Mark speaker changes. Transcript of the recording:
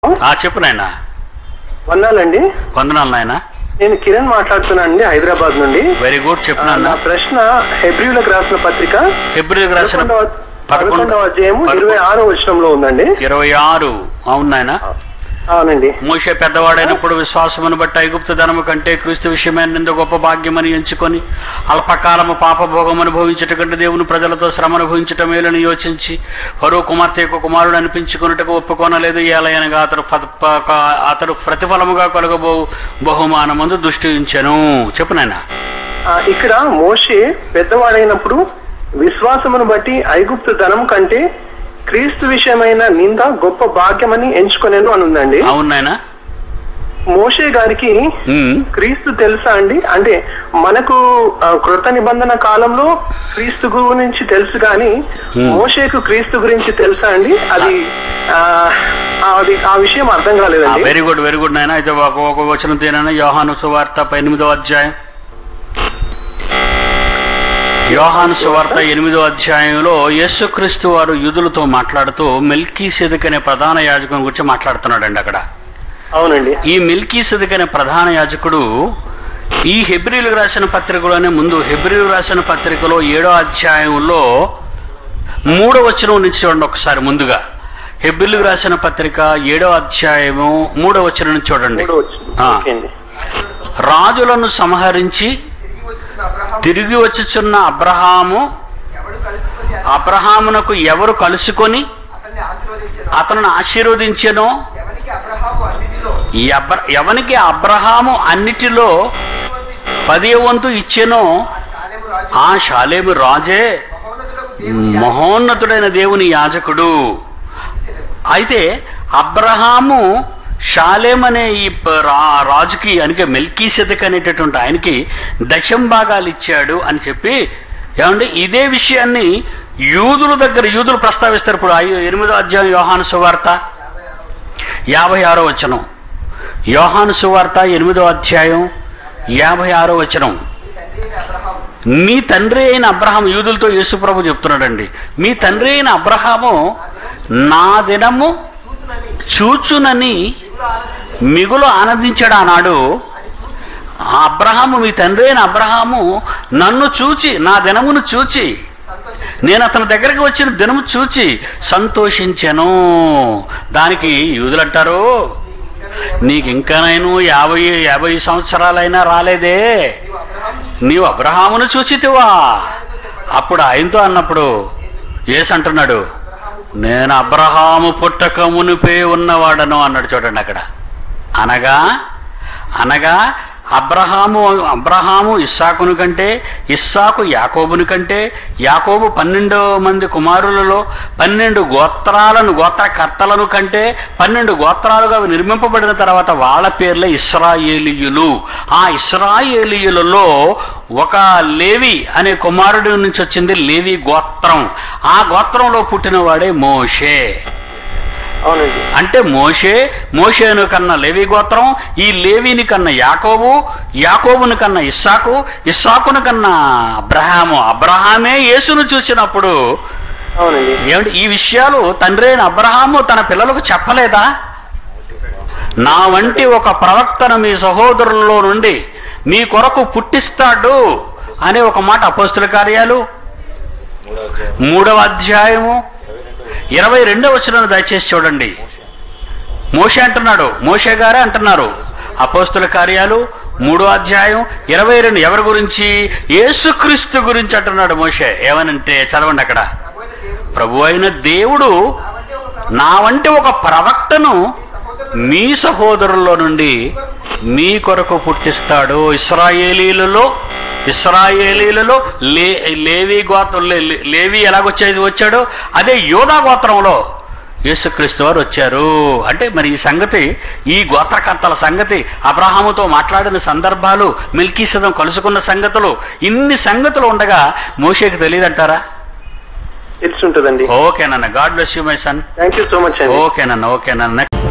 Speaker 1: ఆ చెప్పు నాయన
Speaker 2: వందాలండి
Speaker 1: వందనాలు నాయన
Speaker 2: నేను కిరణ్ మాట్లాడుతున్నానండి హైదరాబాద్ నుండి
Speaker 1: వెరీ గుడ్ చెప్పు
Speaker 2: ఆ,
Speaker 1: నాన్న
Speaker 2: నా ప్రశ్న హెబ్రిలకు రాసిన పత్రిక
Speaker 1: ఫిబ్రవరికి రాసిన
Speaker 2: పదకొండవ
Speaker 1: పదకొండు
Speaker 2: పదకొండవ అధ్యాయము
Speaker 1: పదకొండు.
Speaker 2: ఇరవై ఆరో వచనంలో ఉందండి
Speaker 1: ఇరవై ఆరు అవును నాయన
Speaker 2: అవునండి
Speaker 1: మోషే పెద్దవాడైనప్పుడు విశ్వాసమును బట్టి ఐగుప్తు ధనము కంటే క్రీస్తు విషయమైన నింద గొప్ప భాగ్యమని ఎంచుకొని అల్పకాలము పాపభోగం అనుభవించుట కంటే దేవుని ప్రజలతో శ్రమ అనుభవించటం మేలని యోచించి ఫరో కుమార్తె యొక్క కుమారుడు అనిపించుకున్నట్టుకు ఒప్పుకోనలేదు ఏలయనగా అతడు ఫ- ప- అతడు ప్రతిఫలముగా కలగబో బహుమానమందు దృష్టి ఉంచెను చెప్పు నాయన
Speaker 2: ఆ, ఇక్కడ మోషే పెద్దవాడైనప్పుడు విశ్వాసమును బట్టి ఐగుప్తు ధనం కంటే క్రీస్తు విషయమైన నింద గొప్ప భాగ్యమని ఎంచుకొనేను అని ఉందండి
Speaker 1: అవును నాయన
Speaker 2: మోషే గారికి
Speaker 1: ఉమ్.
Speaker 2: క్రీస్తు తెలుసా అండి అంటే మనకు ఆ, కృత నిబంధన కాలంలో క్రీస్తు గురించి తెలుసు కానీ మోషేకు క్రీస్తు గురించి తెలుసా అండి అది ఆ, అది ఆ విషయం అర్థం కాలేదండి
Speaker 1: వెరీ గుడ్ వెరీ గుడ్ నాయన అయితే ఒక ఒక వచనం తేనైనా యోహాను సువార్త ఎనిమిదో అధ్యాయం యోహాను సువార్త ఎనిమిదో అధ్యాయంలో యేసుక్రీస్తు వారు యూదులతో మాట్లాడుతూ మిల్కీ సిదక్ అనే ప్రధాన యాజకుని గురించి మాట్లాడుతున్నాడండి అక్కడ
Speaker 2: అవునండి
Speaker 1: ఈ మిల్కీ సిదక్ అనే ప్రధాన యాజకుడు ఈ హెబ్రిలకు రాసిన పత్రికలోనే ముందు హెబ్రిలు రాసిన పత్రికలో ఏడో అధ్యాయంలో మూడో వచనం నుంచి చూడండి ఒకసారి ముందుగా హెబ్రిలకు రాసిన పత్రిక ఏడో అధ్యాయము మూడో వచనం నుంచి చూడండి
Speaker 2: మూడో వచ్చింది.
Speaker 1: ఆ.
Speaker 2: ఓకే అండి
Speaker 1: రాజులను సంహరించి
Speaker 3: తిరిగి వచ్చిన
Speaker 1: తిరిగి వచ్చుచున్న
Speaker 3: అబ్రహాము
Speaker 1: అబ్రహాము
Speaker 3: ఎవడు కలుసుకొని
Speaker 1: అబ్రహామునకు ఎవరు కలుసుకొని
Speaker 3: అతన్ని ఆశీర్వదించను
Speaker 1: అతను ఆశీర్వదించెనో
Speaker 3: ఎవరికి అబ్రహాము అన్నిటిలో
Speaker 1: ఈ అబ్ర ఎవనికి అబ్రహాము అన్నిటిలో పదే వంతు ఇచ్చెనో
Speaker 3: ఆ శాలెము రాజు
Speaker 1: ఆ షాలేము రాజే
Speaker 3: మహోన్నతులకు దేవుని
Speaker 1: మహోన్నతుడైన దేవుని యాజకుడు అయితే అబ్రహాము షాలేం అనే ఈ ప- రా- రాజుకి అనకే మెల్కీ అనేటటువంటి ఆయనకి దశం భాగాలు ఇచ్చాడు అని చెప్పి ఏమండి ఇదే విషయాన్ని యూదుల దగ్గర యూదులు ప్రస్తావిస్తారు ఇప్పుడు ఐ- ఎనిమిదో అధ్యాయం యోహాను సువార్త యాభై ఆరో వచనం యోహాను సువార్త ఎనిమిదో అధ్యాయం యాభై ఆరో వచనం
Speaker 3: తండ్రి అయిన అబ్రహాము
Speaker 1: మీ తండ్రి అయిన అబ్రహాం యూదులతో యేసుప్రభు చెప్తున్నాడండి మీ తండ్రి అయిన అబ్రహాము నా దినము
Speaker 3: చూతునని
Speaker 1: చూచునని
Speaker 3: మిగులు ఆనందించి
Speaker 1: మిగులు ఆనందించాడు ఆనాడు ఆ అబ్రహాము మీ తండ్రి అయిన అబ్రహాము నన్ను చూచి నా దినమును చూచి
Speaker 3: సంతోషించి
Speaker 1: నేను అతని దగ్గరికి వచ్చిన దినము చూచి సంతోషించాను దానికి యూదులు అంటారు నీకు ఇంకా నేను యాభై యాభై సంవత్సరాలైనా రాలేదే
Speaker 3: నీవు అబ్రహాము
Speaker 1: నీవు అబ్రహామును చూచితివా అప్పుడు ఆయనతో అన్నప్పుడు ఏసు అంటున్నాడు నేను అబ్రహాము పుట్టక మునిపే ఉన్నవాడను అన్నాడు చూడండి అక్కడ అనగా అనగా అబ్రహాము అబ్రహాము ఇస్సాకుని కంటే ఇస్సాకు యాకోబుని కంటే యాకోబు పన్నెండు మంది కుమారులలో పన్నెండు గోత్రాలను గోత్రకర్తలను కంటే పన్నెండు గోత్రాలుగా నిర్మింపబడిన తర్వాత వాళ్ళ పేర్లే ఇస్రాయేలీయులు ఆ ఇస్రాయేలీయులలో ఒక లేవి అనే కుమారుడి నుంచి వచ్చింది లేవి గోత్రం ఆ గోత్రంలో పుట్టినవాడే మోషే
Speaker 2: అవునండి
Speaker 1: అంటే మోషే మోషేను కన్నా లేవి గోత్రం ఈ లేవిని కన్నా యాకోబు యాకోబుని కన్నా ఇస్సాకు ఇస్సాకుని కన్నా అబ్రహాము అబ్రహామే యేసును చూసినప్పుడు
Speaker 2: అవునండి
Speaker 1: ఏమిటి ఈ విషయాలు తండ్రి అయిన అబ్రహాము తన పిల్లలకు చెప్పలేదా నా వంటి ఒక ప్రవక్తను మీ సహోదరుల్లో నుండి మీ కొరకు పుట్టిస్తాడు అనే ఒక మాట అపోస్తుల కార్యాలు మూడవ అధ్యాయము ఇరవై రెండవ వచనం దయచేసి చూడండి మోషే అంటున్నాడు మోషే గారే అంటున్నారు అపోస్తుల కార్యాలు మూడో అధ్యాయం ఇరవై రెండు ఎవరి గురించి యేసుక్రీస్తు గురించి అంటున్నాడు మోషే ఏమనంటే చదవండి అక్కడ
Speaker 3: ప్రభు అయిన దేవుడు
Speaker 1: ప్రభు అయిన దేవుడు
Speaker 3: నా వంటి
Speaker 1: నా వంటి
Speaker 3: ఒక
Speaker 1: ఒక ప్రవక్తను మీ సహోదరుల్లో నుండి మీ కొరకు పుట్టిస్తాడు ఇస్రాయేలీలలో ఇస్రాయేలీలలో లే లేవి గోత్రం లే- లే- లేవి ఎలాగొచ్చేది వచ్చాడో అదే యోధా గోత్రంలో యేసుక్రీస్తు వారు వచ్చారు అంటే మరి ఈ సంగతి ఈ గోత్రకర్తల సంగతి అబ్రహాముతో మాట్లాడిన సందర్భాలు మిల్కీసదం కలుసుకున్న సంగతులు ఇన్ని సంగతులు ఉండగా మోషేకి తెలియదంటారా
Speaker 2: తెలిసి ఉంటుందండి
Speaker 1: ఓకేనన్న God bless you my son
Speaker 2: thank you so much అండి
Speaker 1: ఓకేనన్న ఓకేనన్న